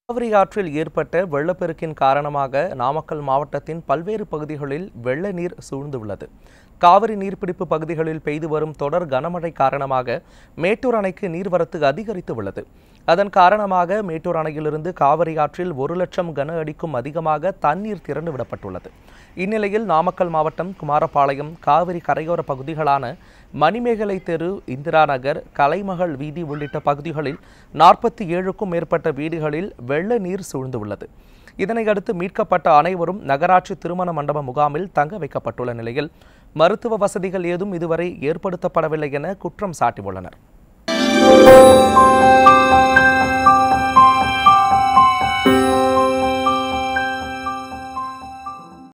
காவிரி ஆற்றில் ஏற்பட்ட வெள்ளப்பெருக்கின் காரணமாக நாமக்கல் மாவட்டத்தின் பல்வேறு பகுதிகளில் வெள்ள நீர் சூழ்ந்துள்ளது காவிரி நீர்பிடிப்பு பகுதிகளில் பெய்து வரும் தொடர் கனமழை காரணமாக மேட்டூர் அணைக்கு நீர்வரத்து அதிகரித்து உள்ளது அதன் காரணமாக மேட்டூர் அணையிலிருந்து காவிரி ஆற்றில் ஒரு லட்சம் கன அடிக்கும் அதிகமாக தண்ணீர் திறந்து விடப்பட்டுள்ளது இந்நிலையில் நாமக்கல் மாவட்டம் குமாரபாளையம் காவிரி கரையோர பகுதிகளான மணிமேகலை தெரு இந்திரா நகர் கலைமகள் வீதி உள்ளிட்ட பகுதிகளில் நாற்பத்தி ஏழுக்கும் மேற்பட்ட வீடுகளில் வெள்ள நீர் சூழ்ந்துள்ளது இதனையடுத்து மீட்கப்பட்ட அனைவரும் நகராட்சி திருமண மண்டப முகாமில் தங்க வைக்கப்பட்டுள்ள நிலையில் மருத்துவ வசதிகள் ஏதும் இதுவரை ஏற்படுத்தப்படவில்லை என குற்றம் சாட்டியுள்ளனர்